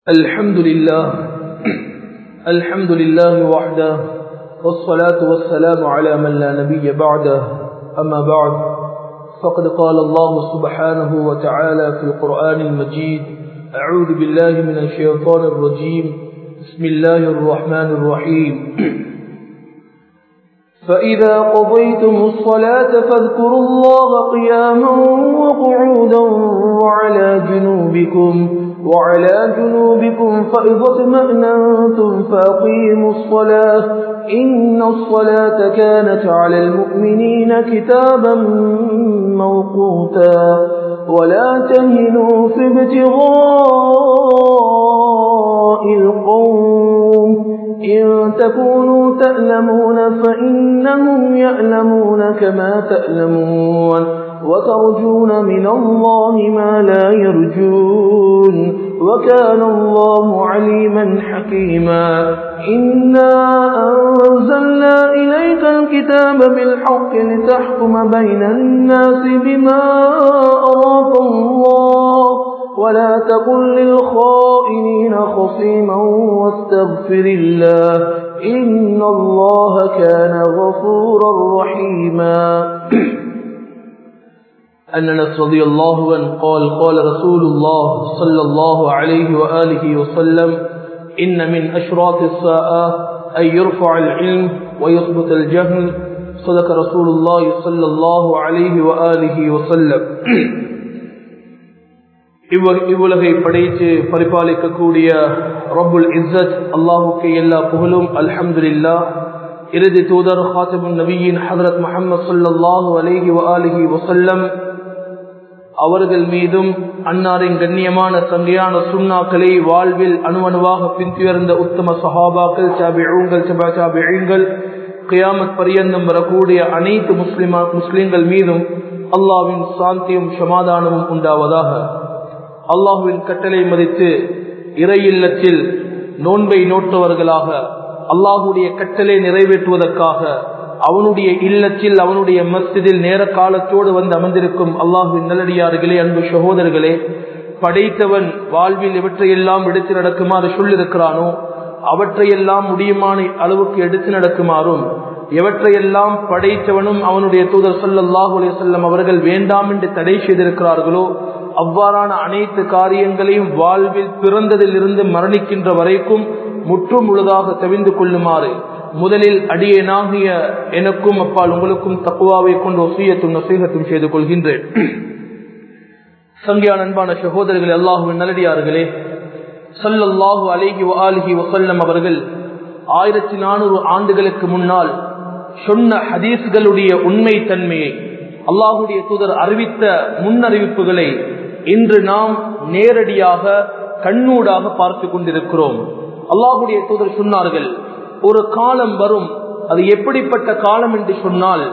الحمد لله الحمد لله وحده والصلاة والسلام على من لا نبي بعده أما بعد فقد قال الله سبحانه وتعالى في القرآن المجيد أعوذ بالله من الشيطان الرجيم بسم الله الرحمن الرحيم فإذا قضيتم الصلاة فاذكروا الله قياما وقعودا وعلى جنوبكم وعلى جنوبكم فإذا اطمأننتم فأقيموا الصلاة إن الصلاة كانت على المؤمنين كتابا موقوتا ولا تهنوا في ابتغاء القوم إن تكونوا تألمون فإنهم يألمون كما تألمون وترجون من الله ما لا يرجون وكان الله عليما حكيما إنا أنزلنا إليك الكتاب بالحق لتحكم بين الناس بما أراك الله ولا تكن للخائنين خصيما واستغفر الله إن الله كان غفورا رحيما أن أنس رضي الله عنه قال قال رسول الله صلى الله عليه وآله وسلم إن من أشراط الساعة أن يرفع العلم ويثبت الجهل صدق رسول الله صلى الله عليه وآله وسلم இவ்வுலகை படைத்து பரிபாலிக்கக்கூடிய ரபுல் இஸ்ஸத் அல்லாஹுக்கு எல்லா புகழும் அல்ஹம்துலில்லா இறுதி தூதர் ஹாத்திபுன் நபியின் ஹதரத் முகமது சொல்லல்லாஹு அலேஹி வலிஹி வசல்லம் அவர்கள் மீதும் அன்னாரின் கண்ணியமான சங்கையான சுண்ணாக்களை வாழ்வில் அணுவணுவாக பின்துயர்ந்த உத்தம சஹாபாக்கள் சாபிழங்கள் சபா சாபிழங்கள் கியாமத் பரியந்தம் வரக்கூடிய அனைத்து முஸ்லிமா முஸ்லிம்கள் மீதும் அல்லாவின் சாந்தியும் சமாதானமும் உண்டாவதாக அல்லாஹுவின் கட்டளை மதித்து இறை இல்லத்தில் நோன்பை நோட்டவர்களாக அல்லாஹுடைய கட்டளை நிறைவேற்றுவதற்காக அவனுடைய இல்லத்தில் அவனுடைய மஸ்திதில் நேர காலத்தோடு வந்து அமர்ந்திருக்கும் அல்லாஹுவின் நல்லடியார்களே அன்பு சகோதரர்களே படைத்தவன் வாழ்வில் இவற்றையெல்லாம் எடுத்து நடக்குமாறு சொல்லிருக்கிறானோ அவற்றையெல்லாம் முடியுமான அளவுக்கு எடுத்து நடக்குமாறும் எவற்றையெல்லாம் படைத்தவனும் அவனுடைய தூதர் சொல்லல்லாஹு அலி சொல்லம் அவர்கள் வேண்டாம் என்று தடை செய்திருக்கிறார்களோ அவ்வாறான அனைத்து காரியங்களையும் வாழ்வில் பிறந்ததிலிருந்து மரணிக்கின்ற வரைக்கும் முற்றும் முழுதாக தவிந்து கொள்ளுமாறு முதலில் அடியேனாகிய எனக்கும் அப்பால் உங்களுக்கும் தக்குவாவை கொண்டு ஒசியத்தும் நசீகத்தும் செய்து கொள்கின்றேன் சங்கியான அன்பான சகோதரர்கள் அல்லாஹுவின் நல்லடியார்களே சல்லல்லாஹு அலேஹி ஆலிஹி வசல்லம் அவர்கள் ஆயிரத்தி நானூறு ஆண்டுகளுக்கு முன்னால் சொன்ன ஹதீஸ்களுடைய உண்மை தன்மையை அல்லாஹுடைய தூதர் அறிவித்த முன்னறிவிப்புகளை இன்று நாம் நேரடியாக கண்ணூடாக பார்த்து கொண்டிருக்கிறோம் அல்லாஹுடைய தூதர் சொன்னார்கள் ஒரு காலம் வரும் அது எப்படிப்பட்ட காலம் என்று சொன்னால்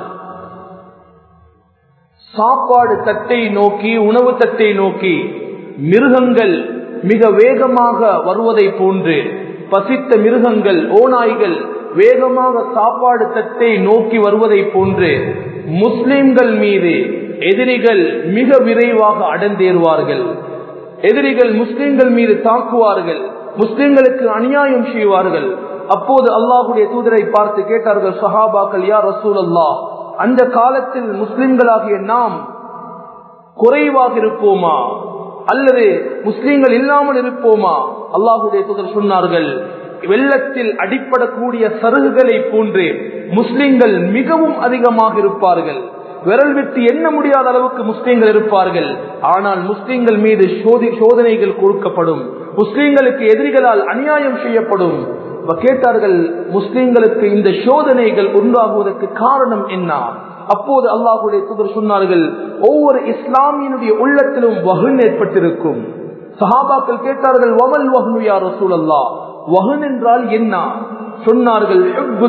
சாப்பாடு தட்டை நோக்கி உணவு தட்டை நோக்கி மிருகங்கள் மிக வேகமாக வருவதை போன்று பசித்த மிருகங்கள் ஓநாய்கள் வேகமாக சாப்பாடு தட்டை நோக்கி வருவதை போன்று முஸ்லிம்கள் மீது எதிரிகள் மிக விரைவாக அடந்தேறுவார்கள் எதிரிகள் முஸ்லிம்கள் மீது தாக்குவார்கள் முஸ்லிம்களுக்கு அநியாயம் செய்வார்கள் அப்போது அல்லாஹுடைய தூதரை பார்த்து கேட்டார்கள் சஹாபாக்கள் யார் ரசூல் அல்லா அந்த காலத்தில் முஸ்லிம்களாகிய நாம் குறைவாக இருப்போமா அல்லது முஸ்லிம்கள் இல்லாமல் இருப்போமா அல்லாஹுடைய தூதர் சொன்னார்கள் வெள்ளத்தில் அடிப்படக்கூடிய சருகுகளை போன்று முஸ்லிம்கள் மிகவும் அதிகமாக இருப்பார்கள் விரல் விட்டு எண்ண முடியாத அளவுக்கு முஸ்லிம்கள் இருப்பார்கள் ஆனால் முஸ்லிம்கள் மீது சோதனைகள் கொடுக்கப்படும் முஸ்லிம்களுக்கு எதிரிகளால் அநியாயம் செய்யப்படும் கேட்டார்கள் முஸ்லிம்களுக்கு இந்த சோதனைகள் உண்டாகுவதற்கு காரணம் என்ன அப்போது அல்லாஹுடைய தூதர் சொன்னார்கள் ஒவ்வொரு இஸ்லாமியனுடைய உள்ளத்திலும் வகுன் ஏற்பட்டிருக்கும் சஹாபாக்கள் கேட்டார்கள் வமல் வகுனு யார் ரசூல் அல்லா வகுன் என்றால் என்ன சொன்னார்கள்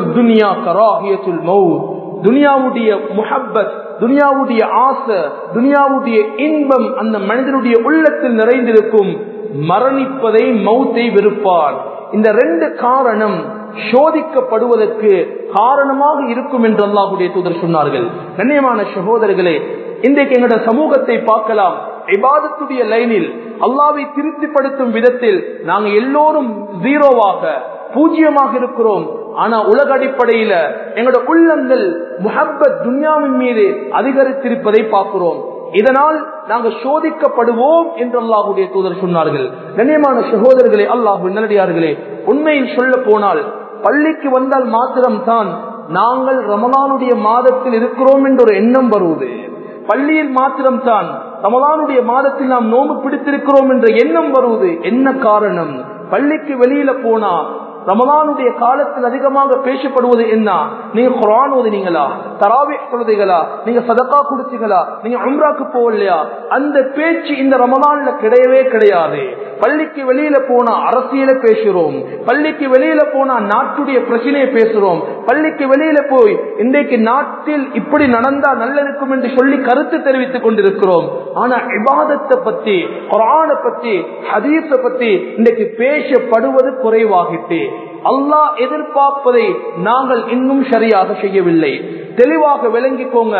துனியாவுடைய முஹப்பத் துனியாவுடைய ஆசை துனியாவுடைய இன்பம் அந்த மனிதனுடைய உள்ளத்தில் நிறைந்திருக்கும் மரணிப்பதை மௌத்தை வெறுப்பார் இந்த ரெண்டு காரணம் சோதிக்கப்படுவதற்கு காரணமாக இருக்கும் என்று அல்லாஹுடைய தூதர் சொன்னார்கள் கண்ணியமான சகோதரர்களே இன்றைக்கு எங்களோட சமூகத்தை பார்க்கலாம் இபாதத்துடைய லைனில் அல்லாவை திருப்திப்படுத்தும் விதத்தில் நாங்க எல்லோரும் ஜீரோவாக பூஜ்ஜியமாக இருக்கிறோம் ஆனா உலக அடிப்படையில எங்களோட உள்ளங்கள் முஹப்பத் துன்யாவின் மீது அதிகரித்திருப்பதை பார்க்கிறோம் இதனால் நாங்கள் சோதிக்கப்படுவோம் என்று அல்லாஹுடைய தூதர் சொன்னார்கள் கண்ணியமான சகோதரர்களே அல்லாஹு நல்லடியார்களே உண்மையில் சொல்ல போனால் பள்ளிக்கு வந்தால் மாத்திரம்தான் நாங்கள் ரமலானுடைய மாதத்தில் இருக்கிறோம் என்ற ஒரு எண்ணம் வருவது பள்ளியில் மாத்திரம்தான் ரமலானுடைய மாதத்தில் நாம் நோம்பு பிடித்திருக்கிறோம் என்ற எண்ணம் வருவது என்ன காரணம் பள்ளிக்கு வெளியில போனா ரமலானுடைய காலத்தில் அதிகமாக பேசப்படுவது என்ன நீங்க குரான் ஓதுனீங்களா தராவி தொழுதைகளா நீங்க சதக்கா குடிச்சீங்களா நீங்க உம்ராக்கு போகலையா அந்த பேச்சு இந்த ரமலான்ல கிடையவே கிடையாது பள்ளிக்கு வெளியில போனா அரசியல பேசுறோம் பள்ளிக்கு வெளியில போனா நாட்டுடைய பிரச்சனையை பேசுறோம் பள்ளிக்கு வெளியில போய் இன்றைக்கு நாட்டில் இப்படி நடந்தா நல்ல இருக்கும் என்று சொல்லி கருத்து தெரிவித்துக் கொண்டிருக்கிறோம் ஆனா இபாதத்தை பத்தி குரான பத்தி ஹதீஸ பத்தி இன்றைக்கு பேசப்படுவது குறைவாகிட்டு அல்லாஹ் எதிர்பார்ப்பதை நாங்கள் இன்னும் சரியாக செய்யவில்லை தெளிவாக விளங்கிக்கோங்க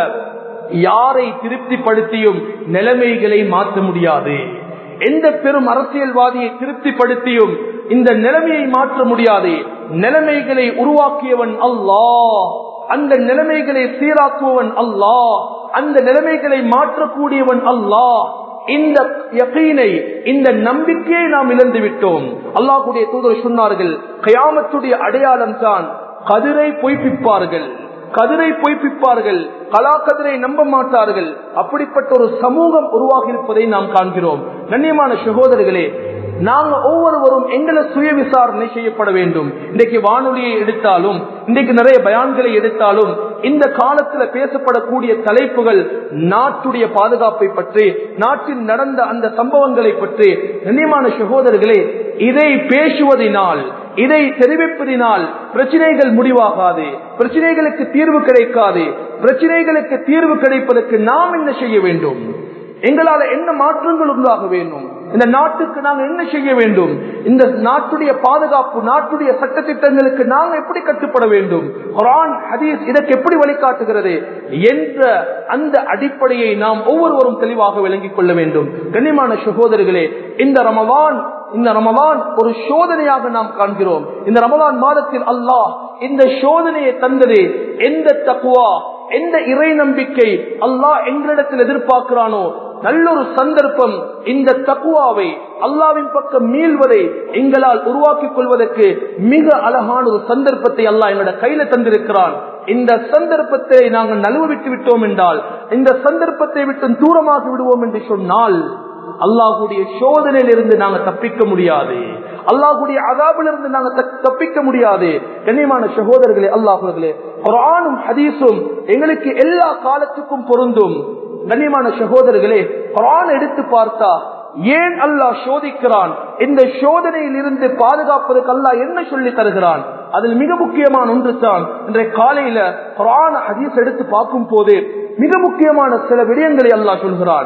யாரை திருப்திப்படுத்தியும் நிலைமைகளை மாற்ற முடியாது எந்த பெரும் அரசியல்வாதியை திருப்திப்படுத்தியும் இந்த நிலைமையை மாற்ற முடியாது நிலைமைகளை உருவாக்கியவன் அல்லாஹ் அந்த நிலைமைகளை சீராக்குவன் அல்லாஹ் அந்த நிலைமைகளை மாற்றக்கூடியவன் அல்லாஹ் இந்த யகீனை இந்த நம்பிக்கையை நாம் இழந்து விட்டோம் அல்லாஹுடைய தூதர் சொன்னார்கள் கயாமத்துடைய அடையாளம் தான் கதிரை பொய்ப்பிப்பார்கள் கதிரை பொய்ப்பிப்பார்கள் கலாக்கதிரை நம்ப மாட்டார்கள் அப்படிப்பட்ட ஒரு சமூகம் உருவாகி இருப்பதை நாம் காண்கிறோம் கண்ணியமான சகோதரர்களே நாங்க ஒவ்வொருவரும் எங்களை சுய விசாரணை செய்யப்பட வேண்டும் இன்றைக்கு வானொலியை எடுத்தாலும் இன்றைக்கு நிறைய பயான்களை எடுத்தாலும் இந்த காலத்துல பேசப்படக்கூடிய தலைப்புகள் நாட்டுடைய பாதுகாப்பை பற்றி நாட்டில் நடந்த அந்த சம்பவங்களை பற்றி கண்ணியமான சகோதரர்களே இதை பேசுவதனால் இதை தெரிவிப்பதினால் பிரச்சனைகள் முடிவாகாது பிரச்சனைகளுக்கு தீர்வு கிடைக்காது பிரச்சனைகளுக்கு தீர்வு கிடைப்பதற்கு நாம் என்ன செய்ய வேண்டும் எங்களால என்ன மாற்றங்கள் உண்டாக வேண்டும் இந்த நாட்டுக்கு நாங்க என்ன செய்ய வேண்டும் இந்த நாட்டுடைய பாதுகாப்பு நாட்டுடைய சட்ட திட்டங்களுக்கு நாங்க எப்படி கட்டுப்பட வேண்டும் குரான் ஹதீஸ் இதற்கு எப்படி வழிகாட்டுகிறது என்ற அந்த அடிப்படையை நாம் ஒவ்வொருவரும் தெளிவாக விளங்கிக் கொள்ள வேண்டும் கண்ணியமான சகோதரர்களே இந்த ரமவான் இந்த ரமவான் ஒரு சோதனையாக நாம் காண்கிறோம் இந்த ரமவான் மாதத்தில் அல்லாஹ் இந்த சோதனையை தந்தது எந்த தக்குவா எந்த இறை நம்பிக்கை அல்லாஹ் எங்களிடத்தில் எதிர்பார்க்கிறானோ நல்லொரு சந்தர்ப்பம் இந்த தக்குவாவை அல்லாவின் பக்கம் மீள்வதை எங்களால் உருவாக்கிக் கொள்வதற்கு மிக அழகான ஒரு சந்தர்ப்பத்தை அல்லாஹ் எங்களோட கையில தந்திருக்கிறான் இந்த சந்தர்ப்பத்தை நாங்கள் நழுவ விட்டு விட்டோம் என்றால் இந்த சந்தர்ப்பத்தை விட்டு தூரமாகி விடுவோம் என்று சொன்னால் அல்லாஹுடைய சோதனையிலிருந்து நாங்க தப்பிக்க முடியாது அல்லாஹுடைய அதாபிலிருந்து நாங்க தப்பிக்க முடியாது கண்ணியமான சகோதரர்களே அல்லாஹர்களே குரானும் ஹதீஸும் எங்களுக்கு எல்லா காலத்துக்கும் பொருந்தும் கண்ணியமான சகோதரர்களே குரான் எடுத்து பார்த்தா ஏன் அல்லாஹ் சோதிக்கிறான் இந்த சோதனையில் இருந்து பாதுகாப்பதற்கு அல்லாஹ் என்ன சொல்லி தருகிறான் அதில் மிக முக்கியமான ஒன்று தான் இன்றைய காலையில குரான் ஹதீஸ் எடுத்து பார்க்கும் போது மிக முக்கியமான சில விடயங்களை அல்லாஹ் சொல்கிறான்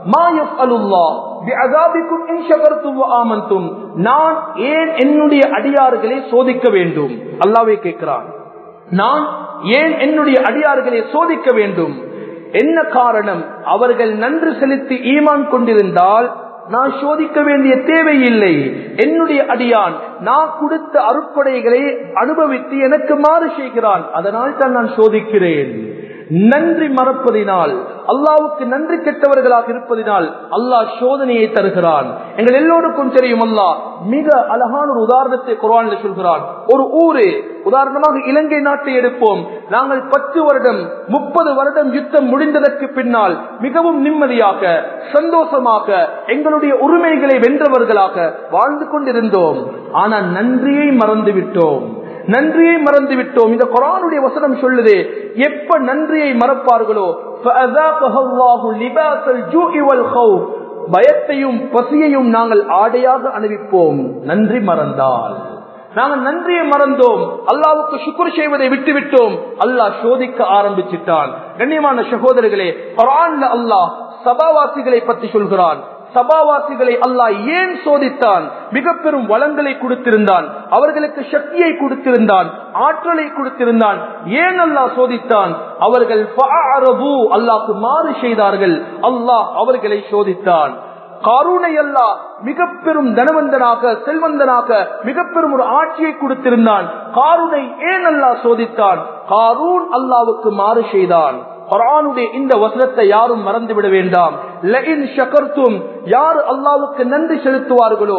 நான் ஏன் என்னுடைய அடியார்களை சோதிக்க வேண்டும் அல்லாவே கேட்கிறான் நான் ஏன் என்னுடைய அடியார்களை சோதிக்க வேண்டும் என்ன காரணம் அவர்கள் நன்று செலுத்தி ஈமான் கொண்டிருந்தால் நான் சோதிக்க வேண்டிய தேவையில்லை என்னுடைய அடியான் நான் கொடுத்த அருட்படைகளை அனுபவித்து எனக்கு மாறு செய்கிறான் அதனால் தான் நான் சோதிக்கிறேன் நன்றி மறப்பதினால் அல்லாவுக்கு நன்றி கெட்டவர்களாக இருப்பதினால் அல்லாஹ் சோதனையை தருகிறான் எங்கள் எல்லோருக்கும் தெரியும் அல்லாஹ் மிக அழகான ஒரு உதாரணத்தை குரான்ல சொல்கிறான் ஒரு ஊரு உதாரணமாக இலங்கை நாட்டை எடுப்போம் நாங்கள் பத்து வருடம் முப்பது வருடம் யுத்தம் முடிந்ததற்கு பின்னால் மிகவும் நிம்மதியாக சந்தோஷமாக எங்களுடைய உரிமைகளை வென்றவர்களாக வாழ்ந்து கொண்டிருந்தோம் ஆனால் நன்றியை மறந்து விட்டோம் நன்றியை மறந்து விட்டோம் இந்த குரானுடைய வசனம் சொல்லுது எப்ப நன்றியை மறப்பார்களோ பயத்தையும் பசியையும் நாங்கள் ஆடையாக அணிவிப்போம் நன்றி மறந்தால் நாங்கள் நன்றியை மறந்தோம் அல்லாவுக்கு சுக்குர் செய்வதை விட்டுவிட்டோம் அல்லாஹ் சோதிக்க ஆரம்பிச்சிட்டான் கண்ணியமான சகோதரர்களே குரான்ல அல்லாஹ் சபாவாசிகளை பற்றி சொல்கிறான் சபாவாசிகளை அல்லாஹ் ஏன் சோதித்தான் மிக பெரும் வளங்களை கொடுத்திருந்தான் அவர்களுக்கு சக்தியை கொடுத்திருந்தான் ஆற்றலை கொடுத்திருந்தான் ஏன் அல்லாஹ் சோதித்தான் அவர்கள் அல்லாஹ்க்கு மாறு செய்தார்கள் அல்லாஹ் அவர்களை சோதித்தான் காரூனை அல்லா மிக பெரும் தனவந்தனாக செல்வந்தனாக மிக பெரும் ஒரு ஆட்சியை கொடுத்திருந்தான் காரூனை ஏன் அல்லா சோதித்தான் காரூன் அல்லாவுக்கு மாறு செய்தான் குரானுடைய இந்த வசனத்தை யாரும் மறந்துவிட வேண்டாம் யார் அல்லாவுக்கு நன்றி செலுத்துவார்களோ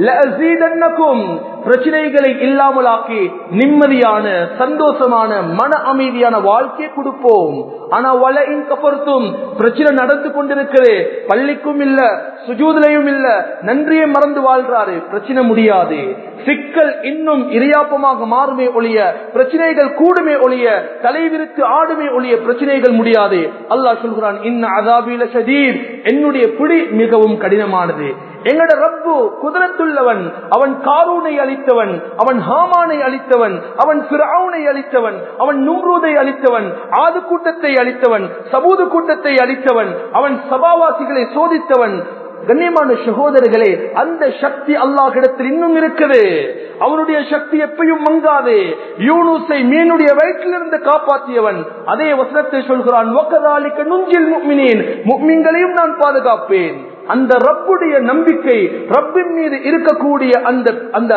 பிரச்சனைகளை இல்லாமலாக்கி நிம்மதியான சந்தோஷமான மன அமைதியான வாழ்க்கையை கொடுப்போம் ஆனா வல கப்பர்த்தும் பிரச்சனை நடந்து கொண்டிருக்கிறது பள்ளிக்கும் இல்ல சுஜூதிலையும் இல்ல நன்றியை மறந்து வாழ்றாரு பிரச்சனை முடியாது சிக்கல் இன்னும் இரியாப்பமாக மாறுமே ஒழிய பிரச்சனைகள் கூடுமே ஒழிய தலைவிரித்து ஆடுமே ஒழிய பிரச்சனைகள் முடியாது அல்லாஹ் சொல்கிறான் இன்ன அதாபில ஷதீர் என்னுடைய பிடி மிகவும் கடினமானது எங்கட ரப்பு குதிரத்துள்ளவன் அவன் காரூனை அளித்தவன் அவன் ஹாமானை அளித்தவன் அவன் பிராவுனை அளித்தவன் அவன் நும்ரூதை அளித்தவன் ஆது கூட்டத்தை அளித்தவன் சபூது கூட்டத்தை அளித்தவன் அவன் சபாவாசிகளை சோதித்தவன் கண்ணியமான சகோதரர்களே அந்த சக்தி அல்லாஹிடத்தில் இன்னும் இருக்குது அவனுடைய சக்தி எப்பயும் மங்காது யூனுஸை மீனுடைய வயிற்றிலிருந்து காப்பாற்றியவன் அதே வசனத்தை சொல்கிறான் நுஞ்சில் முக்மீன்களையும் நான் பாதுகாப்பேன் அந்த ரப்புடைய நம்பிக்கை ரப்பின் மீது இருக்கக்கூடிய அந்த அந்த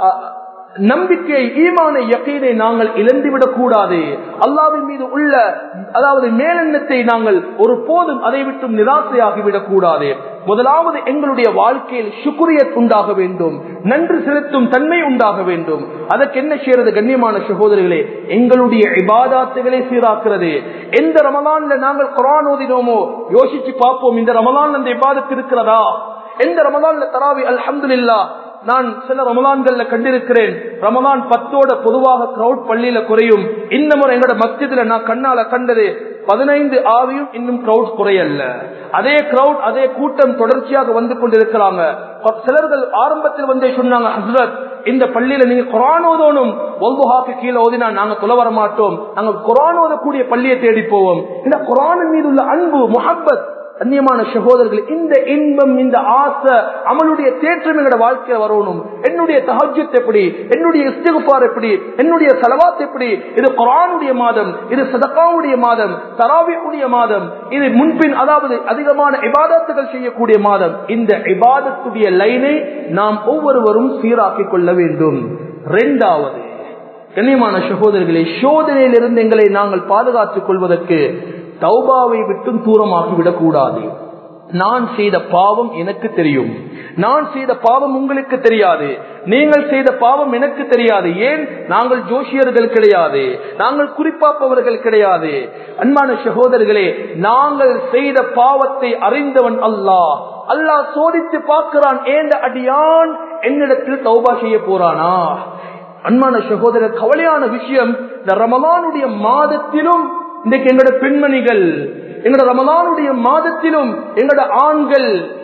நம்பிக்கை ஈமான யக்கீனை நாங்கள் இழந்துவிடக் கூடாது அல்லாவின் மீது உள்ள அதாவது மேலெண்ணத்தை நாங்கள் ஒரு போதும் அதை விட்டும் நிராசையாகிவிடக் கூடாது முதலாவது எங்களுடைய வாழ்க்கையில் சுக்குரியத் உண்டாக வேண்டும் நன்றி செலுத்தும் தன்மை உண்டாக வேண்டும் அதற்கு என்ன செய்யறது கண்ணியமான சகோதரிகளே எங்களுடைய இபாதாத்துகளை சீராக்குறது எந்த ரமலான்ல நாங்கள் குரான் ஓதினோமோ யோசிச்சு பார்ப்போம் இந்த ரமலான் அந்த இபாதத்து இருக்கிறதா எந்த ரமலான்ல தராவி அல்ஹம்துலில்லா நான் சில ரமலான்கள்ல கண்டிருக்கிறேன் ரமலான் பத்தோட பொதுவாக கிரௌட் பள்ளியில குறையும் இன்னமும் எங்களோட மஸ்ஜிதுல நான் கண்ணால கண்டது பதினைந்து ஆவியும் இன்னும் கிரௌட் குறையல்ல அதே கிரௌட் அதே கூட்டம் தொடர்ச்சியாக வந்து கொண்டிருக்கிறாங்க சிலர்கள் ஆரம்பத்தில் வந்தே சொன்னாங்க ஹசரத் இந்த பள்ளியில நீங்க குரான் ஓதணும் ஒல்புஹாக்கு கீழே ஓதினா நாங்க தொலை வர மாட்டோம் நாங்க குரான் ஓதக்கூடிய பள்ளியை தேடி போவோம் இந்த குரானின் மீது உள்ள அன்பு முஹப்பத் அந்நியமான சகோதரர்கள் இந்த இன்பம் இந்த ஆசை அமலுடைய தேற்றம் எங்களோட வாழ்க்கையில வரணும் என்னுடைய தஹஜத் எப்படி என்னுடைய இஸ்திகுபார் எப்படி என்னுடைய செலவாத் எப்படி இது குரானுடைய மாதம் இது சதகாவுடைய மாதம் தராவியுடைய மாதம் இது முன்பின் அதாவது அதிகமான இபாதத்துகள் செய்யக்கூடிய மாதம் இந்த இபாதத்துடைய லைனை நாம் ஒவ்வொருவரும் சீராக்கிக் கொள்ள வேண்டும் இரண்டாவது கண்ணியமான சகோதரர்களே சோதனையிலிருந்து எங்களை நாங்கள் பாதுகாத்துக் கொள்வதற்கு தௌபாவை விட்டும் தூரமாகி விடக்கூடாது நான் செய்த பாவம் எனக்கு தெரியும் நான் செய்த பாவம் உங்களுக்கு தெரியாது நீங்கள் செய்த பாவம் எனக்கு தெரியாது ஏன் நாங்கள் ஜோஷியர்கள் கிடையாது நாங்கள் குறிப்பாப்பவர்கள் கிடையாது அன்பான சகோதரர்களே நாங்கள் செய்த பாவத்தை அறிந்தவன் அல்லாஹ் அல்லாஹ் சோதித்து பார்க்கிறான் ஏந்த அடியான் என்னிடத்தில் தௌபா செய்ய போறானா அன்பான சகோதரர் கவலையான விஷயம் இந்த ரமலானுடைய மாதத்திலும் இன்றைக்கு எங்களோட பெண்மணிகள் எங்களோட ரமலானுடைய மாதத்திலும் எங்களோட ஆண்கள்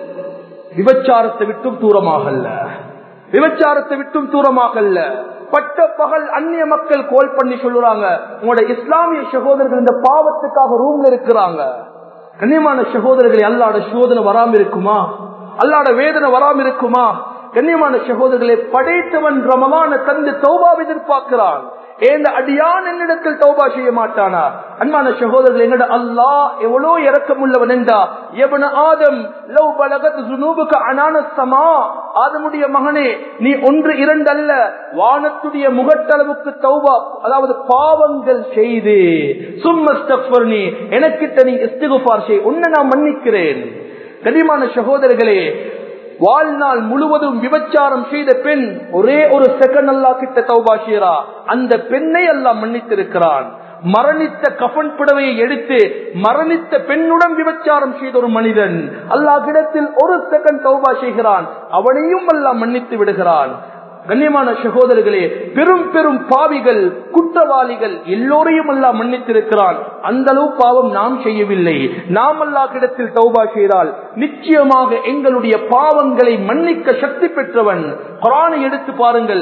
விபச்சாரத்தை விட்டும் தூரமாகல்ல விபச்சாரத்தை விட்டும் தூரமாகல்ல பட்ட பகல் அந்நிய மக்கள் கோல் பண்ணி சொல்லுறாங்க உங்களோட இஸ்லாமிய சகோதரர்கள் இந்த பாவத்துக்காக ரூம்ல இருக்கிறாங்க கண்ணியமான சகோதரர்களை அல்லாட சோதனை வராம இருக்குமா அல்லாட வேதனை வராம இருக்குமா கண்ணியமான சகோதரர்களை படைத்தவன் ரமலான தந்து தௌபாவை எதிர்பார்க்கிறான் ஏந்த அடியான் என்னிடத்தில் தௌபா செய்ய மாட்டானா அன்பான சகோதரர்கள் என்னோட அல்லாஹ் எவ்வளோ இறக்கம் உள்ளவன் என்றா எவன ஆதம் லவ் பலகத் ஜுனூபுக்கு அனான சமா ஆதமுடைய மகனே நீ ஒன்று இரண்டு அல்ல வானத்துடைய முகட்டளவுக்கு தௌபா அதாவது பாவங்கள் செய்து சும்மஸ்டர் நீ எனக்கிட்ட நீ இஸ்திகுபார் செய் உன்னை நான் மன்னிக்கிறேன் கனிமான சகோதரர்களே வாழ்நாள் முழுவதும் விபச்சாரம் செய்த பெண் ஒரே ஒரு செகண்ட் அல்லா கிட்ட தௌபாஷியரா அந்த பெண்ணை எல்லாம் மன்னித்திருக்கிறான் மரணித்த கஃன் புடவையை எடுத்து மரணித்த பெண்ணுடன் விபச்சாரம் செய்த ஒரு மனிதன் அல்லாஹிடத்தில் ஒரு செகண்ட் தௌபா செய்கிறான் அவனையும் எல்லாம் மன்னித்து விடுகிறான் கண்ணியமான சகோதரர்களே பெரும் பெரும் பாவிகள் குற்றவாளிகள் எல்லோரையும் எல்லாம் மன்னித்திருக்கிறான் அந்த அளவு பாவம் நாம் செய்யவில்லை நாம் அல்லாஹிடத்தில் தௌபா செய்தால் நிச்சயமாக எங்களுடைய பாவங்களை மன்னிக்க சக்தி பெற்றவன் குரானை எடுத்து பாருங்கள்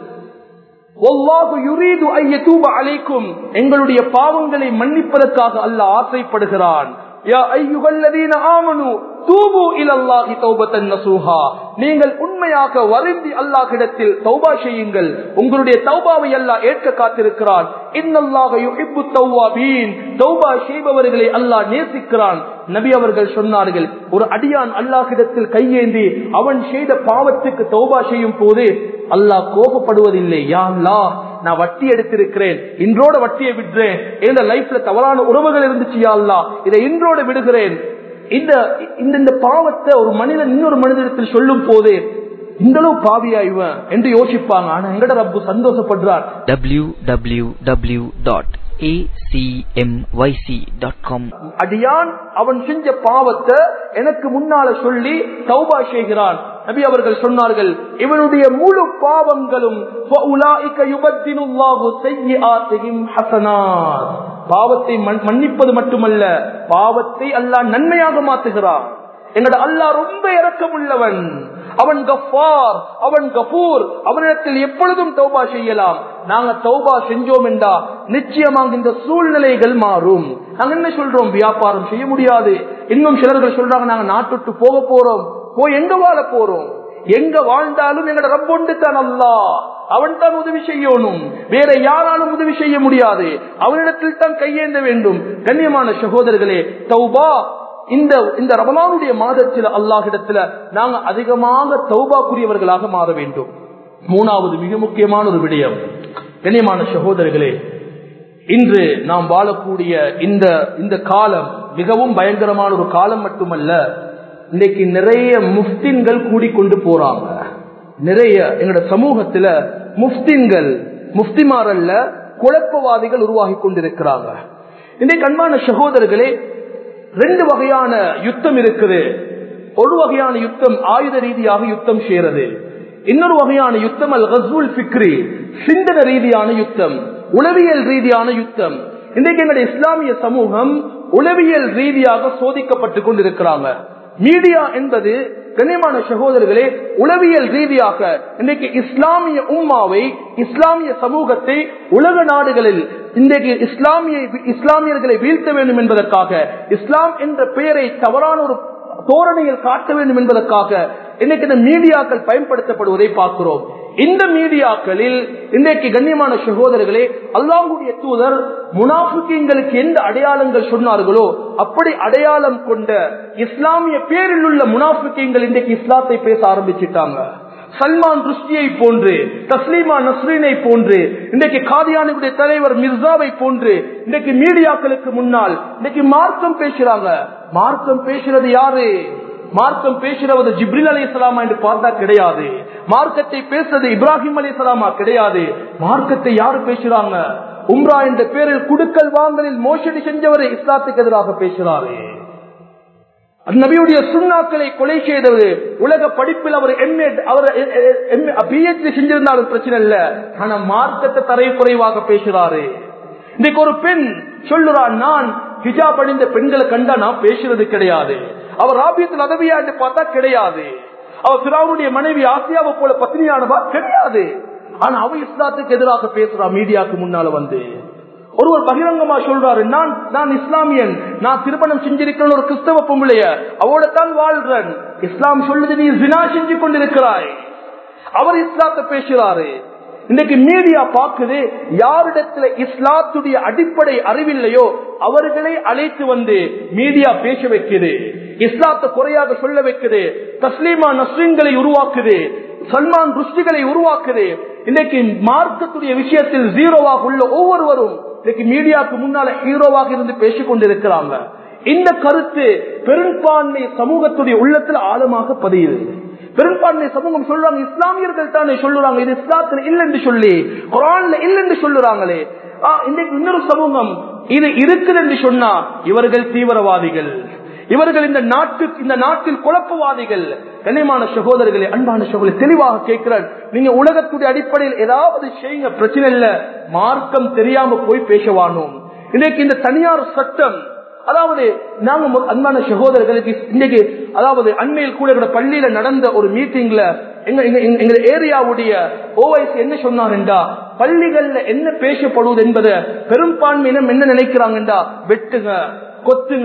அழைக்கும் எங்களுடைய பாவங்களை மன்னிப்பதற்காக அல்ல ஆசைப்படுகிறான் يا أيها الذين آمنوا தூபு இலல்லாஹி தௌபத்தன் நசூஹா நீங்கள் உண்மையாக வருந்தி அல்லாஹ்விடத்தில் தௌபா செய்யுங்கள் உங்களுடைய தௌபாவை அல்லாஹ் ஏற்க காத்திருக்கிறான் இன்னல்லாஹ யுஹிப்பு தௌவாபீன் தௌபா செய்பவர்களை அல்லாஹ் நேசிக்கிறான் நபி அவர்கள் சொன்னார்கள் ஒரு அடியான் அல்லாஹ்விடத்தில் கையேந்தி அவன் செய்த பாவத்துக்கு தௌபா செய்யும் போது அல்லாஹ் கோபப்படுவதில்லை யா அல்லாஹ் நான் வட்டி எடுத்திருக்கிறேன் இன்றோட வட்டியை விடுறேன் எந்த லைஃப்ல தவறான உறவுகள் இருந்துச்சு யா அல்லாஹ் இதை இன்றோட விடுகிறேன் இந்த இந்த இந்த பாவத்தை ஒரு மனிதன் இன்னொரு மனிதத்தில் சொல்லும் போது இந்த அளவு பாவியா இவன் என்று யோசிப்பாங்க ஆனா எங்கட ரப்பு சந்தோஷப்படுறார் www.acmyc.com அடியான் அவன் செஞ்ச பாவத்தை எனக்கு முன்னால சொல்லி தௌபா செய்கிறான் நபி அவர்கள் சொன்னார்கள் இவனுடைய முழு பாவங்களும் فَأُولَئِكَ يُبَدِّلُ اللَّهُ سَيِّئَاتِهِمْ حَسَنَاتٍ பாவத்தை மன்- மன்னிப்பது மட்டுமல்ல பாவத்தை அல்லாஹ் நன்மையாக மாத்துகிறான் எங்கட அல்லாஹ் ரொம்ப இரக்கமுள்ளவன் அவன் கஃபார் அவன் கபூர் அவனிடத்தில் எப்பொழுதும் தௌபா செய்யலாம் நாங்க தௌபா செஞ்சோம் என்றா நிச்சயமாக இந்த சூழ்நிலைகள் மாறும் நாங்க என்ன சொல்றோம் வியாபாரம் செய்ய முடியாது இன்னும் சிலர்கள் சொல்றாங்க நாங்க நாட்டுட்டு போக போறோம் போய் எங்க வாழ போறோம் எங்க வாழ்ந்தாலும் எங்கட ரப்பொண்டு தான் அல்லா அவன் தான் உதவி செய்யணும் வேற யாராலும் உதவி செய்ய முடியாது அவனிடத்தில் தான் கையேந்த வேண்டும் கண்ணியமான சகோதரர்களே தௌபா இந்த இந்த ரமலானுடைய மாதத்தில் அல்லாஹிடத்துல நாங்க அதிகமாக தௌபாக்குரியவர்களாக மாற வேண்டும் மூணாவது மிக முக்கியமான ஒரு விடயம் கண்ணியமான சகோதரர்களே இன்று நாம் வாழக்கூடிய இந்த இந்த காலம் மிகவும் பயங்கரமான ஒரு காலம் மட்டுமல்ல இன்னைக்கு நிறைய முஃப்தின்கள் கூடிக்கொண்டு போறாங்க நிறைய எங்களோட சமூகத்துல முஃப்தின்கள் முஃப்திமாரல்ல குழப்பவாதிகள் உருவாகி கொண்டிருக்கிறாங்க இன்னைக்கு அன்பான சகோதரர்களே ரெண்டு வகையான யுத்தம் இருக்குது ஒரு வகையான யுத்தம் ஆயுத ரீதியாக யுத்தம் செய்யறது இன்னொரு வகையான யுத்தம் அல் கசூல் பிக்ரி சிந்தன ரீதியான யுத்தம் உளவியல் ரீதியான யுத்தம் இன்றைக்கு எங்களுடைய இஸ்லாமிய சமூகம் உளவியல் ரீதியாக சோதிக்கப்பட்டு கொண்டிருக்கிறாங்க மீடியா என்பது கண்ணியமான சகோதரர்களே உளவியல் ரீதியாக இன்றைக்கு இஸ்லாமிய உம்மாவை இஸ்லாமிய சமூகத்தை உலக நாடுகளில் இன்றைக்கு இஸ்லாமிய இஸ்லாமியர்களை வீழ்த்த வேண்டும் என்பதற்காக இஸ்லாம் என்ற பெயரை தவறான ஒரு தோரணையில் காட்ட வேண்டும் என்பதற்காக இன்னைக்கு இந்த மீடியாக்கள் பயன்படுத்தப்படுவதை பார்க்கிறோம் இந்த மீடியாக்களில் இன்றைக்கு கண்ணியமான சகோதரர்களே அல்லாஹுடைய தூதர் முனாஃபிக்கங்களுக்கு எந்த அடையாளங்கள் சொன்னார்களோ அப்படி அடையாளம் கொண்ட இஸ்லாமிய பேரில் உள்ள முனாஃபிக்கங்கள் இன்றைக்கு இஸ்லாத்தை பேச ஆரம்பிச்சிட்டாங்க சல்மான் ருஷ்டியை போன்று தஸ்லீமா நஸ்ரீனை போன்று இன்றைக்கு காதியானுடைய தலைவர் மிர்சாவை போன்று இன்றைக்கு மீடியாக்களுக்கு முன்னால் இன்னைக்கு மார்க்கம் பேசுறாங்க மார்க்கம் பேசுறது யாரு மார்க்கம் பேசுறது ஜிப்ரில் அலி இஸ்லாமா என்று பார்த்தா கிடையாது மார்க்கத்தை பேசுறது இப்ராஹிம் அலி இஸ்லாமா கிடையாது மார்க்கத்தை யாரு பேசுறாங்க உம்ரா என்ற பேரில் குடுக்கல் வாங்கலில் மோசடி செஞ்சவரை இஸ்லாத்துக்கு எதிராக பேசுறாரு நபியுடைய சுண்ணாக்களை கொலை செய்தவர் உலக படிப்பில் அவர் எம்ஏ அவர் பிஹெச்டி செஞ்சிருந்தாலும் பிரச்சனை இல்ல ஆனா மார்க்கத்தை தரை குறைவாக பேசுறாரு இன்னைக்கு ஒரு பெண் சொல்லுறான் நான் ஹிஜாப் அணிந்த பெண்களை கண்டா நான் பேசுறது கிடையாது அவர் ராபியத்தில் உதவியா என்று பார்த்தா கிடையாது அவர் பிராவுடைய மனைவி ஆசியாவை போல பத்னியானவா கிடையாது ஆனா அவ இஸ்லாத்துக்கு எதிராக பேசுறா மீடியாவுக்கு முன்னால வந்து ஒருவர் பகிரங்கமா சொல்றாரு நான் நான் இஸ்லாமியன் நான் திருமணம் செஞ்சிருக்கிறேன் ஒரு கிறிஸ்தவ பொம்பளைய அவளோட தான் வாழ்றேன் இஸ்லாம் சொல்லுது நீ வினா செஞ்சு கொண்டிருக்கிறாய் அவர் இஸ்லாத்தை பேசுறாரு இன்னைக்கு மீடியா பார்க்குது யாரிடத்துல இஸ்லாத்துடைய அடிப்படை அறிவில்லையோ அவர்களை அழைத்து வந்து மீடியா பேச வைக்குது இஸ்லாத்தை குறையாக சொல்ல வைக்குது தஸ்லீமா நஸ்ரீன்களை உருவாக்குது சல்மான் ருஷ்டிகளை உருவாக்குது இன்னைக்கு மார்க்கத்துடைய விஷயத்தில் ஜீரோவாக உள்ள ஒவ்வொருவரும் இன்னைக்கு மீடியாவுக்கு முன்னால ஹீரோவாக இருந்து பேசிக் கொண்டிருக்கிறாங்க இந்த கருத்து பெரும்பான்மை சமூகத்துடைய உள்ளத்துல ஆழமாக பதியுது பெரும்பான்மை சமூகம் சொல்றாங்க இஸ்லாமியர்கள் தானே சொல்லுறாங்க இது இஸ்லாத்துல இல்லைன்னு சொல்லி குரான்ல இல்லைன்னு சொல்லுறாங்களே இன்னைக்கு இன்னொரு சமூகம் இது இருக்குது என்று சொன்னா இவர்கள் தீவிரவாதிகள் இவர்கள் இந்த நாட்டு இந்த நாட்டில் குழப்பவாதிகள் கண்ணியமான சகோதரர்களே அன்பான சகோதரி தெளிவாக கேட்கிறார் நீங்க உலகத்துடைய அடிப்படையில் ஏதாவது செய்யுங்க பிரச்சனை இல்ல மார்க்கம் தெரியாம போய் பேசவானோம் இன்னைக்கு இந்த தனியார் சட்டம் அதாவது நாங்க அன்பான சகோதரர்களுக்கு இன்னைக்கு அதாவது அண்மையில் கூட கூட பள்ளியில நடந்த ஒரு மீட்டிங்ல எங்க எங்க ஏரியாவுடைய ஓவைஸ் என்ன சொன்னாருண்டா பள்ளிகள்ல என்ன பேசப்படுவது என்பதை பெரும்பான்மையினம் என்ன நினைக்கிறாங்கண்டா வெட்டுங்க கொத்துங்க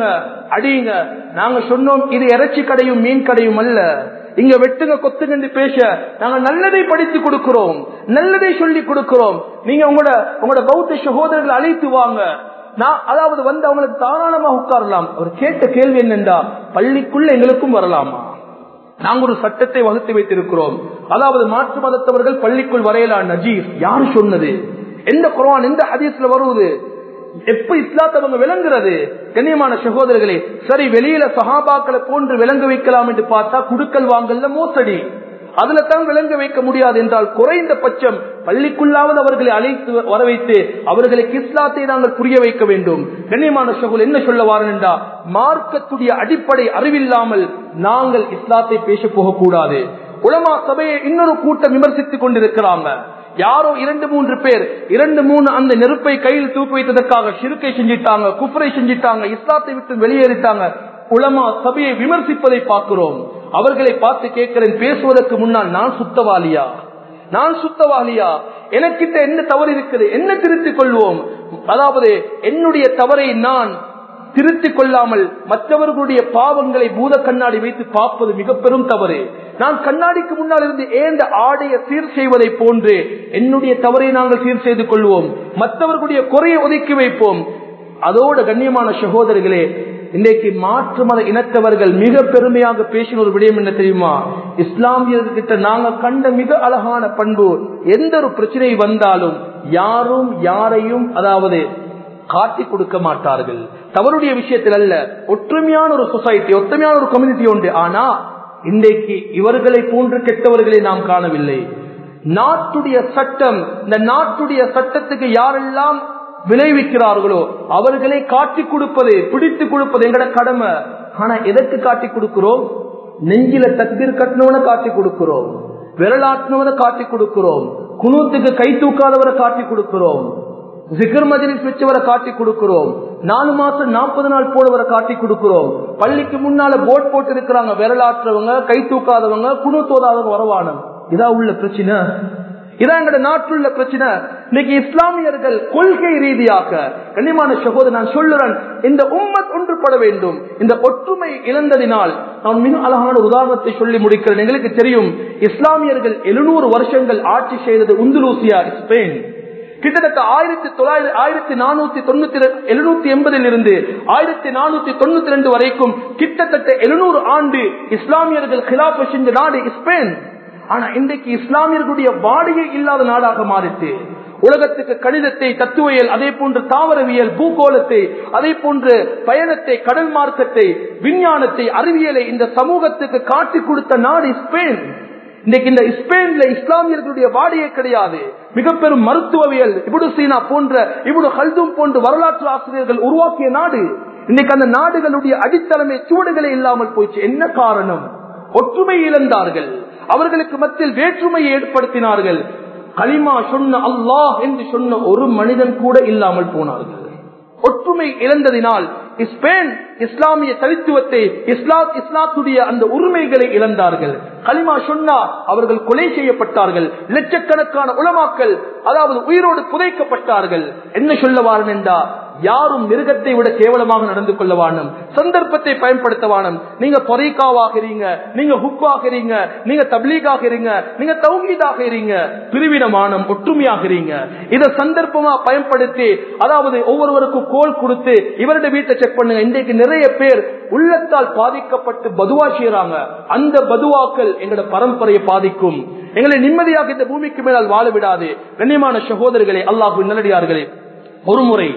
அடியுங்க நாங்க சொன்னோம் இது இறைச்சி கடையும் மீன் கடையும் அல்ல இங்க வெட்டுங்க கொத்துங்க பேச நாங்க நல்லதை படித்து கொடுக்கிறோம் நல்லதை சொல்லி கொடுக்கிறோம் நீங்க உங்களோட உங்களோட பௌத்த சகோதரர்களை அழைத்து வாங்க நான் அதாவது வந்து அவங்களுக்கு தாராளமாக உட்காரலாம் அவர் கேட்ட கேள்வி என்னென்றா பள்ளிக்குள்ள எங்களுக்கும் வரலாமா நாங்க ஒரு சட்டத்தை வகுத்து வைத்திருக்கிறோம் அதாவது மாற்று மதத்தவர்கள் பள்ளிக்குள் வரையலாம் நஜீர் யாரு சொன்னது எந்த குரான் எந்த ஹதீஸ்ல வருவது எப்ப இஸ்லாத்தவங்க விளங்குறது கண்ணியமான சகோதரர்களே சரி வெளியில சஹாபாக்களை போன்று விளங்க வைக்கலாம் என்று பார்த்தா குடுக்கல் வாங்கல்ல மோசடி அதுல தான் விளங்க வைக்க முடியாது என்றால் குறைந்த பட்சம் பள்ளிக்குள்ளாவது அவர்களை அழைத்து வர வைத்து அவர்களுக்கு இஸ்லாத்தை நாங்கள் புரிய வைக்க வேண்டும் கண்ணியமான சகோதரர் என்ன சொல்ல வாரன் என்றா மார்க்கத்துடைய அடிப்படை அறிவில்லாமல் நாங்கள் இஸ்லாத்தை பேச போகக்கூடாது உலமா சபையை இன்னொரு கூட்டம் விமர்சித்துக் கொண்டிருக்கிறாங்க யாரோ இரண்டு மூன்று பேர் இரண்டு மூணு அந்த நெருப்பை கையில் தூக்கி வைத்ததற்காக சிறுக்கை செஞ்சிட்டாங்க குஃபரை செஞ்சிட்டாங்க இஸ்லாத்தை விட்டு வெளியேறிட்டாங்க உலமா சபையை விமர்சிப்பதை பார்க்கிறோம் அவர்களை பார்த்து கேட்கிறேன் பேசுவதற்கு முன்னால் நான் சுத்தவாளியா நான் சுத்தவாளியா எனக்கிட்ட என்ன தவறு இருக்குது என்ன திருத்திக் கொள்வோம் அதாவது என்னுடைய தவறை நான் திருத்திக் கொள்ளாமல் மற்றவர்களுடைய பாவங்களை பூத கண்ணாடி வைத்து பார்ப்பது மிக பெரும் தவறு நான் கண்ணாடிக்கு முன்னால் இருந்து ஏந்த ஆடைய சீர் செய்வதை போன்று என்னுடைய தவறை நாங்கள் சீர் செய்து கொள்வோம் மற்றவர்களுடைய குறையை ஒதுக்கி வைப்போம் அதோட கண்ணியமான சகோதரர்களே இன்றைக்கு மாற்று மத இனத்தவர்கள் மிக பெருமையாக பேசின ஒரு விடயம் என்ன தெரியுமா இஸ்லாமியர்கிட்ட நாங்க கண்ட மிக அழகான பண்பு எந்த ஒரு பிரச்சனை வந்தாலும் யாரும் யாரையும் அதாவது காட்டி கொடுக்க மாட்டார்கள் தவறுடைய விஷயத்தில் அல்ல ஒற்றுமையான ஒரு சொசைட்டி ஒற்றுமையான ஒரு கம்யூனிட்டி உண்டு ஆனா இன்றைக்கு இவர்களை போன்று கெட்டவர்களை நாம் காணவில்லை நாட்டுடைய சட்டம் இந்த நாட்டுடைய சட்டத்துக்கு யாரெல்லாம் விளைவிக்கிறார்களோ அவர்களை காட்டி கொடுப்பது பிடித்து கொடுப்பது எங்கட கடமை ஆனா எதற்கு காட்டி கொடுக்கிறோம் நெஞ்சில தக்பீர் கட்டினவனை காட்டி கொடுக்கிறோம் விரலாட்டினவனை காட்டி கொடுக்கிறோம் குணூத்துக்கு கை தூக்காதவரை காட்டி கொடுக்கிறோம் ஜிகர் மஜிலிஸ் வச்சவரை காட்டி கொடுக்கிறோம் நாலு மாசம் நாற்பது நாள் போனவரை காட்டி கொடுக்கிறோம் பள்ளிக்கு முன்னால போட் போட்டு இருக்கிறாங்க விரலாற்றவங்க கை தூக்காதவங்க குணு தோதாதவங்க வரவானம் இதான் உள்ள பிரச்சனை இதான் எங்க நாட்டுள்ள பிரச்சனை இன்னைக்கு இஸ்லாமியர்கள் கொள்கை ரீதியாக கண்ணியமான சகோதரர் நான் சொல்லுறேன் இந்த உம்மத் ஒன்றுபட வேண்டும் இந்த ஒற்றுமை இழந்ததினால் நான் மிக அழகான உதாரணத்தை சொல்லி முடிக்கிறேன் எங்களுக்கு தெரியும் இஸ்லாமியர்கள் எழுநூறு வருஷங்கள் ஆட்சி செய்தது உந்துலூசியா ஸ்பெயின் கிட்டத்தட்ட ஆயிரத்தி தொள்ளாயிரத்தி ஆயிரத்தி நானூத்தி தொண்ணூத்தி எழுநூத்தி எண்பதில் இருந்து ஆயிரத்தி நானூத்தி தொண்ணூத்தி ரெண்டு வரைக்கும் கிட்டத்தட்ட எழுநூறு ஆண்டு இஸ்லாமியர்கள் கிலாப செஞ்ச நாடு ஸ்பெயின் ஆனா இன்றைக்கு இஸ்லாமியர்களுடைய வாடகை இல்லாத நாடாக மாறிட்டு உலகத்துக்கு கணிதத்தை தத்துவியல் அதே போன்று தாவரவியல் பூகோளத்தை அதே போன்று பயணத்தை கடல் மார்க்கத்தை விஞ்ஞானத்தை அறிவியலை இந்த சமூகத்துக்கு காட்டி கொடுத்த நாடு ஸ்பெயின் இன்னைக்கு இந்த ஸ்பெயின்ல இஸ்லாமியர்களுடைய வாடியை கிடையாது மிக பெரும் மருத்துவவியல் இபுடு சீனா போன்ற இபுடு ஹல்தும் போன்ற வரலாற்று ஆசிரியர்கள் உருவாக்கிய நாடு இன்னைக்கு அந்த நாடுகளுடைய அடித்தளமே சூடுகளே இல்லாமல் போயிடுச்சு என்ன காரணம் ஒற்றுமை இழந்தார்கள் அவர்களுக்கு மத்தியில் வேற்றுமையை ஏற்படுத்தினார்கள் களிமா சொன்ன அல்லாஹ் என்று சொன்ன ஒரு மனிதன் கூட இல்லாமல் போனார்கள் ஒற்றுமை இழந்ததினால் ஸ்பெயின் இஸ்லாமிய தனித்துவத்தை இஸ்லாம் இஸ்லாத்துடைய அந்த உரிமைகளை இழந்தார்கள் களிமா சொன்னா அவர்கள் கொலை செய்யப்பட்டார்கள் லட்சக்கணக்கான உலமாக்கள் அதாவது உயிரோடு புதைக்கப்பட்டார்கள் என்ன சொல்லவாரன் என்றா யாரும் மிருகத்தை விட கேவலமாக நடந்து கொள்ள வாணும் சந்தர்ப்பத்தை பயன்படுத்த வாணும் நீங்க பொறைக்காவாகிறீங்க நீங்க ஹுக்காகிறீங்க நீங்க தப்லீகாகிறீங்க நீங்க தௌஹீதாகிறீங்க பிரிவினமானம் ஒற்றுமையாகிறீங்க இதை சந்தர்ப்பமா பயன்படுத்தி அதாவது ஒவ்வொருவருக்கும் கோல் கொடுத்து இவருடைய வீட்டை செக் பண்ணுங்க இன்றைக்கு நிறைய பேர் உள்ளத்தால் பாதிக்கப்பட்டு பதுவா செய்யறாங்க அந்த பதுவாக்கள் எங்களோட பரம்பரையை பாதிக்கும் எங்களை நிம்மதியாக இந்த பூமிக்கு மேலால் வாழ விடாது கண்ணியமான சகோதரர்களே அல்லாஹு நல்லடியார்களே ஒரு முறை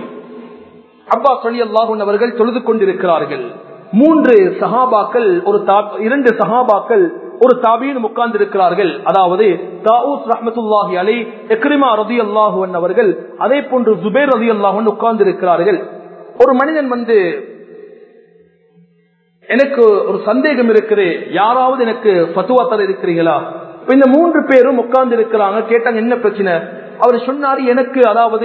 அப்பா சொல்லி அல்லாஹூன் அவர்கள் தொழுது கொண்டிருக்கிறார்கள் மூன்று சஹாபாக்கள் ஒரு இரண்டு சஹாபாக்கள் ஒரு தாபியின் உட்கார்ந்து இருக்கிறார்கள் அதாவது தாவூஸ் ரஹமத்துல்லாஹி அலை எக்ரிமா ரதி அல்லாஹுவன் அவர்கள் அதே போன்று ஜுபேர் ரதி அல்லாஹன் உட்கார்ந்து இருக்கிறார்கள் ஒரு மனிதன் வந்து எனக்கு ஒரு சந்தேகம் இருக்குது யாராவது எனக்கு பத்துவா தர இருக்கிறீங்களா இந்த மூன்று பேரும் உட்கார்ந்து இருக்கிறாங்க கேட்டாங்க என்ன பிரச்சனை அவர் சொன்னாரு எனக்கு அதாவது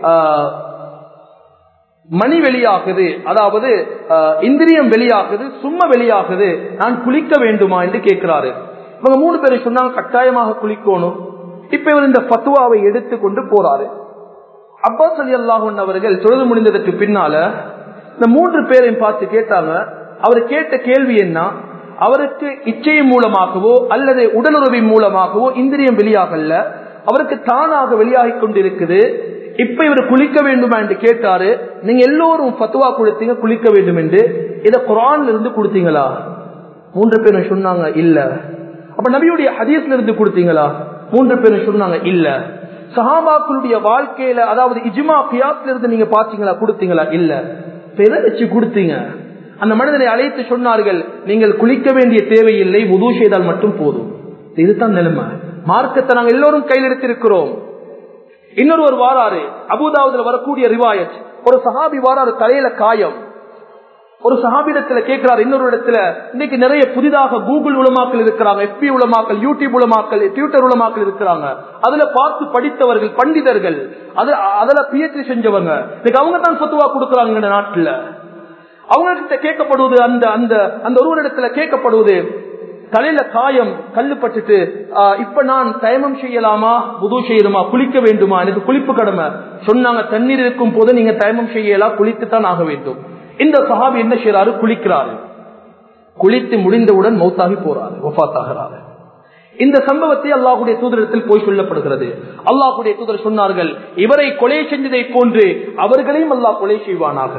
மணி வெளியாகுது அதாவது இந்திரியம் வெளியாகுது சும்மா வெளியாகுது நான் குளிக்க வேண்டுமா என்று கேட்கிறாரு இவங்க மூணு பேரும் சொன்னாங்க கட்டாயமாக குளிக்கணும் இப்ப இவர் இந்த பத்துவாவை எடுத்து கொண்டு போறாரு அப்பாஸ் அலி அல்லாஹன் அவர்கள் தொழுது முடிந்ததற்கு பின்னால இந்த மூன்று பேரையும் பார்த்து கேட்டாங்க அவர் கேட்ட கேள்வி என்ன அவருக்கு இச்சையின் மூலமாகவோ அல்லது உடலுறவின் மூலமாகவோ இந்திரியம் வெளியாகல அவருக்கு தானாக வெளியாகி கொண்டிருக்குது இப்ப இவர் குளிக்க வேண்டுமா என்று கேட்டாரு நீங்க எல்லோரும் பத்துவா கொடுத்தீங்க குளிக்க வேண்டும் என்று இதை குரான்ல இருந்து கொடுத்தீங்களா மூன்று பேரும் சொன்னாங்க இல்ல அப்ப நபியுடைய ஹதீஸ்ல இருந்து கொடுத்தீங்களா மூன்று பேரும் சொன்னாங்க இல்ல சஹாபாக்களுடைய வாழ்க்கையில அதாவது இஜ்மா கியாஸ்ல இருந்து நீங்க பாத்தீங்களா கொடுத்தீங்களா இல்ல எதை வச்சு கொடுத்தீங்க அந்த மனிதனை அழைத்து சொன்னார்கள் நீங்கள் குளிக்க வேண்டிய தேவையில்லை உது செய்தால் மட்டும் போதும் இதுதான் நிலைமை மார்க்கத்தை நாங்கள் எல்லோரும் கையில் எடுத்திருக்கிறோம் இன்னொரு ஒரு வாராறு அபுதாவுதுல வரக்கூடிய ரிவாயத் ஒரு சஹாபி வாராறு தலையில காயம் ஒரு சஹாபிடத்துல கேட்கிறார் இன்னொரு இடத்துல இன்னைக்கு நிறைய புதிதாக கூகுள் உலமாக்கள் இருக்கிறாங்க எஃபி உலமாக்கள் யூடியூப் உலமாக்கள் ட்விட்டர் உலமாக்கள் இருக்கிறாங்க அதுல பார்த்து படித்தவர்கள் பண்டிதர்கள் அது அதுல பிஹெச்டி செஞ்சவங்க இன்னைக்கு அவங்க தான் சொத்துவா கொடுக்கறாங்க இந்த நாட்டுல அவங்க கிட்ட கேட்கப்படுவது அந்த அந்த அந்த ஒருவரிடத்துல கேட்கப்படுவது தலையில காயம் கல்லு பட்டுட்டு இப்ப நான் தயமம் செய்யலாமா புது செய்யணுமா குளிக்க வேண்டுமா எனக்கு குளிப்பு கடமை சொன்னாங்க தண்ணீர் இருக்கும் போது நீங்க தயமம் செய்யலாம் குளித்துத்தான் ஆக வேண்டும் இந்த சஹாபி என்ன செய்யறாரு குளிக்கிறாரு குளித்து முடிந்தவுடன் மௌத்தாகி போறாரு ஒஃபாத்தாகிறாரு இந்த சம்பவத்தை அல்லாஹுடைய தூதரத்தில் போய் சொல்லப்படுகிறது அல்லாஹுடைய தூதர் சொன்னார்கள் இவரை கொலை செஞ்சதை போன்று அவர்களையும் அல்லாஹ் கொலை செய்வானாக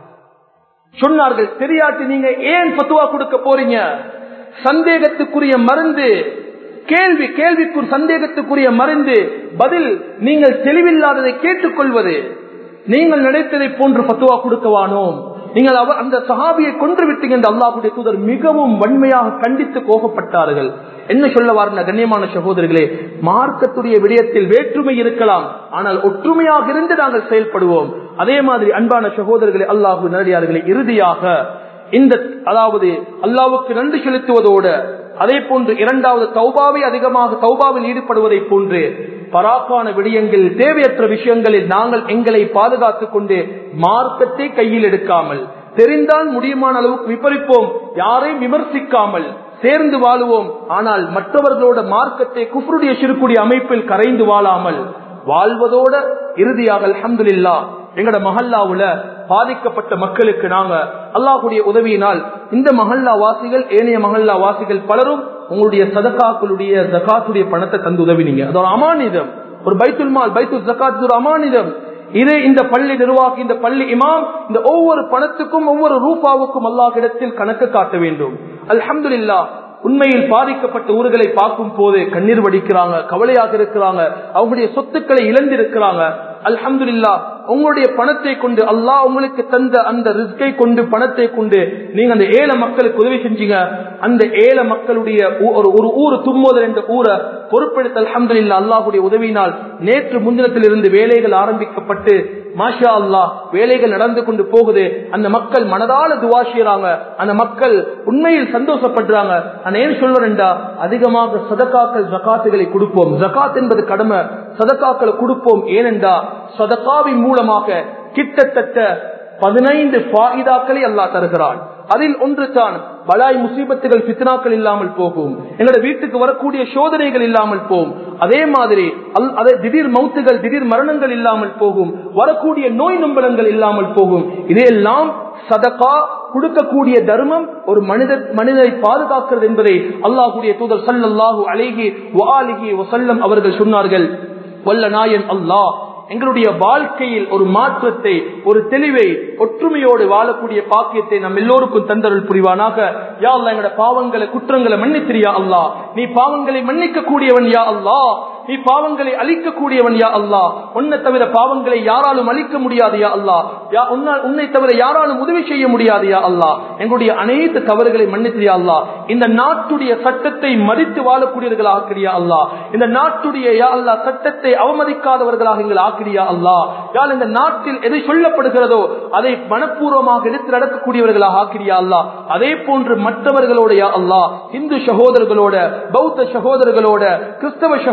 சொன்னார்கள் தெரியாட்டு நீங்க ஏன் பத்துவா கொடுக்க போறீங்க சந்தேகத்துக்குரிய மருந்து கேள்வி கேள்விக்கு சந்தேகத்துக்குரிய மருந்து பதில் நீங்கள் தெளிவில்லாததை கேட்டுக்கொள்வது நீங்கள் நினைத்ததை போன்று பத்துவா கொடுக்கவானோம் நீங்கள் அவர் அந்த சஹாபியை கொன்று விட்டீங்க என்று அல்லாஹுடைய தூதர் மிகவும் வன்மையாக கண்டித்து கோபப்பட்டார்கள் என்ன சொல்ல வாருன கண்ணியமான சகோதரர்களே மார்க்கத்துடைய விடயத்தில் வேற்றுமை இருக்கலாம் ஆனால் ஒற்றுமையாக இருந்து நாங்கள் செயல்படுவோம் அதே மாதிரி அன்பான சகோதரர்களே அல்லாஹு நேரடியார்களே இறுதியாக இந்த அதாவது அல்லாவுக்கு நன்றி செலுத்துவதோடு அதே போன்று இரண்டாவது தௌபாவை அதிகமாக தௌபாவில் ஈடுபடுவதை போன்று பராக்கான விடயங்கள் தேவையற்ற விஷயங்களில் நாங்கள் எங்களை பாதுகாத்துக் கொண்டு மார்க்கத்தை கையில் எடுக்காமல் தெரிந்தால் முடியுமான அளவுக்கு விபரிப்போம் யாரையும் விமர்சிக்காமல் சேர்ந்து வாழுவோம் ஆனால் மற்றவர்களோட மார்க்கத்தை குஃப்ருடைய சிறுக்குடைய அமைப்பில் கரைந்து வாழாமல் வாழ்வதோட இறுதியாக அலமதுல்லா எங்கட மஹல்லாவுல பாதிக்கப்பட்ட மக்களுக்கு நாங்க அல்லாஹுடைய உதவியினால் இந்த மஹல்லா வாசிகள் ஏனைய மஹல்லா வாசிகள் பலரும் உங்களுடைய சதகாக்களுடைய ஜகாத்துடைய பணத்தை தந்து உதவினீங்க அது ஒரு அமானிதம் ஒரு பைத்துல் மால் பைத்துல் ஜகாத் ஒரு அமானிதம் இது இந்த பள்ளி நிர்வாகி இந்த பள்ளி இமாம் இந்த ஒவ்வொரு பணத்துக்கும் ஒவ்வொரு ரூபாவுக்கும் அல்லாஹிடத்தில் கணக்கு காட்ட வேண்டும் அல்ஹம்துலில்லா உண்மையில் பாதிக்கப்பட்ட ஊர்களை பார்க்கும் போது கண்ணீர் வடிக்கிறாங்க கவலையாக இருக்கிறாங்க அவங்களுடைய சொத்துக்களை இழந்திருக்கிறாங்க அல்ஹம்துலில்லா உங்களுடைய பணத்தை கொண்டு அல்லாஹ் உங்களுக்கு தந்த அந்த ரிஸ்கை கொண்டு பணத்தை கொண்டு நீங்க அந்த ஏழை மக்களுக்கு உதவி செஞ்சீங்க அந்த ஏழை மக்களுடைய ஒரு ஒரு ஊர் தும்மோதல் என்ற ஊரை பொறுப்பெடுத்த அல்ஹம்துலில்லா அல்லாஹுடைய உதவியினால் நேற்று முன்தினத்தில் இருந்து வேலைகள் ஆரம்பிக்கப்பட்டு மாஷா அல்லா வேலைகள் நடந்து கொண்டு போகுது அந்த மக்கள் மனதால துவா செய்யறாங்க அந்த மக்கள் உண்மையில் சந்தோஷப்படுறாங்க நான் ஏன் சொல்றேன்டா அதிகமாக சதக்காக்கள் ஜக்காத்துகளை கொடுப்போம் ஜக்காத் என்பது கடமை சதக்காக்களை கொடுப்போம் ஏனென்றா சதக்காவின் மூலமாக கிட்டத்தட்ட பதினைந்து பாயிதாக்களை அல்லா தருகிறான் அதில் ஒன்று தான் பலாய் முசீபத்துகள் பித்னாக்கள் இல்லாமல் போகும் எங்களோட வீட்டுக்கு வரக்கூடிய சோதனைகள் இல்லாமல் போகும் அதே மாதிரி அதே திடீர் மௌத்துகள் திடீர் மரணங்கள் இல்லாமல் போகும் வரக்கூடிய நோய் நம்பலங்கள் இல்லாமல் போகும் இதையெல்லாம் சதகா கொடுக்கக்கூடிய தர்மம் ஒரு மனித மனிதனை பாதுகாக்கிறது என்பதை அல்லாஹுடைய தூதர் சல்லாஹூ அலேஹி வாலிஹி வசல்லம் அவர்கள் சொன்னார்கள் வல்ல நாயன் அல்லாஹ் எங்களுடைய வாழ்க்கையில் ஒரு மாற்றத்தை ஒரு தெளிவை ஒற்றுமையோடு வாழக்கூடிய பாக்கியத்தை நம் எல்லோருக்கும் தந்தருள் புரிவானாக யா அல்லா எங்களோட பாவங்களை குற்றங்களை மன்னித்திரியா அல்லா நீ பாவங்களை மன்னிக்க கூடியவன் யா அல்லா நீ பாவங்களை அழிக்க கூடியவன் யா அல்லா உன்னை தவிர பாவங்களை யாராலும் அழிக்க முடியாது யா அல்லா யா உன்னால் உன்னை தவிர யாராலும் உதவி செய்ய முடியாது யா அல்லா எங்களுடைய அனைத்து தவறுகளை மன்னித்திரியா அல்லா இந்த நாட்டுடைய சட்டத்தை மதித்து வாழக்கூடியவர்கள் ஆக்கிரியா அல்லா இந்த நாட்டுடைய யா அல்லா சட்டத்தை அவமதிக்காதவர்களாக எங்கள் ஆக்கிரியா அல்லா யால் இந்த நாட்டில் எதை சொல்லப்படுகிறதோ அதை மனப்பூர்வமாக எடுத்து நடக்கக்கூடியவர்களாக ஆக்கிரியா அல்லா அதே போன்று மற்றவர்களோட யா அல்லா இந்து சகோதரர்களோட பௌத்த சகோதரர்களோட கிறிஸ்தவ சகோதரர்களோட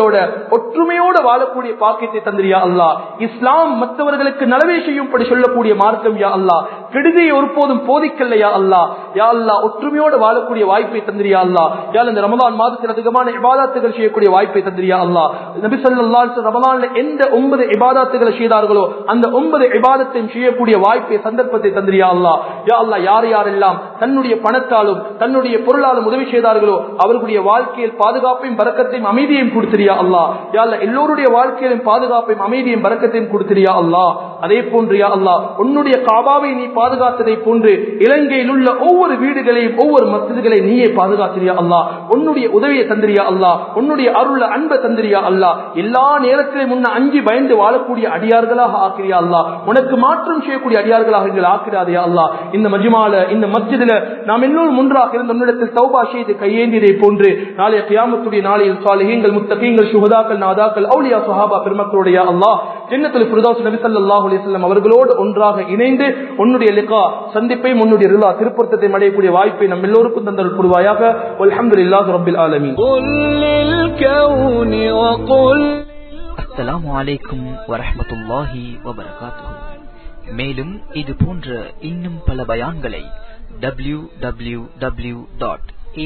முஸ்லிம்களோட ஒற்றுமையோட வாழக்கூடிய பாக்கியத்தை தந்திரியா அல்லா இஸ்லாம் மற்றவர்களுக்கு நலவே செய்யும்படி சொல்லக்கூடிய மார்க்கம் யா அல்லா கெடுதியை ஒருபோதும் போதிக்கலையா அல்லா யா அல்லா ஒற்றுமையோட வாழக்கூடிய வாய்ப்பை தந்திரியா அல்லா யா இந்த ரமலான் மாதத்தில் அதிகமான இபாதாத்துகள் செய்யக்கூடிய வாய்ப்பை தந்திரியா அல்லா நபி சொல்லா ரமலான்ல எந்த ஒன்பது இபாதாத்துகளை செய்தார்களோ அந்த ஒன்பது இபாதத்தையும் செய்யக்கூடிய வாய்ப்பை சந்தர்ப்பத்தை தந்திரியா அல்லா யா அல்லா யார் யாரெல்லாம் தன்னுடைய பணத்தாலும் தன்னுடைய பொருளாலும் உதவி செய்தார்களோ அவர்களுடைய வாழ்க்கையில் பாதுகாப்பையும் பறக்கத்தையும் அமைதியையும் கொடுத்திரியா அல்லா யா அல்லா எல்லோருடைய வாழ்க்கையிலும் பாதுகாப்பையும் அமைதியையும் பறக்கத்தையும் கொடுத்திரியா அல்லா அதே போன்று யா அல்லா உன்னுடைய காபாவை நீ பாதுகாத்ததை போன்று இலங்கையில் உள்ள ஒவ்வொரு வீடுகளையும் ஒவ்வொரு மசிதிகளை நீயே பாதுகாத்திரியா அல்லா உன்னுடைய உதவியை தந்திரியா அல்லா உன்னுடைய அருள அன்பை தந்திரியா அல்லா எல்லா நேரத்திலும் முன்ன அஞ்சு பயந்து வாழக்கூடிய அடியார்களாக ஆக்கிரியா அல்லா உனக்கு மாற்றம் செய்யக்கூடிய அடியார்களாக எங்கள் ஆக்கிறாதையா அல்லா இந்த மஜ்மால இந்த மஸ்ஜிதில நாம் எல்லோரும் ஒன்றாக இருந்த உன்னிடத்தில் தௌபா செய்து கையேந்தியதை போன்று நாளைய கியாமத்துடைய நாளையில் சாலிஹீங்கள் முத்தகீங்கள் சுகதாக்கள் நாதாக்கள் அவுலியா சுஹாபா பெருமக்களுடைய அல்லாஹ் ஜன்னத்துல் ஃபிர்தௌஸ் நபி ஸல்லல்லாஹு அலைஹி வஸல்லம் அவர்களோடு ஒன்றாக இணைந்து உன்னுடைய லிகா சந்திப்பை உன்னுடைய ரிலா திருப்பொருத்தத்தை அடையக்கூடிய வாய்ப்பை நம்ம எல்லோருக்கும் தந்தல் புரிவாயாக அல்ஹம்துலில்லாஹி ரப்பில் ஆலமீன் قل للكون وقل அஸ்ஸலாமு அலைக்கும் வரஹ்மத்துல்லாஹி வபரகாத்துஹு மேலும் இது போன்ற இன்னும் பல பயான்களை W W W dot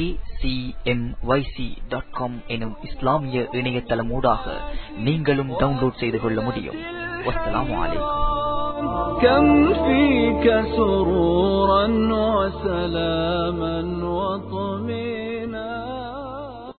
dot com எனும் இஸ்லாமிய இணையதளமூடாக நீங்களும் டவுன்லோட் செய்து கொள்ள முடியும் வஸ்ஸலாமு அலைக்கும் كم فيك سرورا وسلاما وطمئنا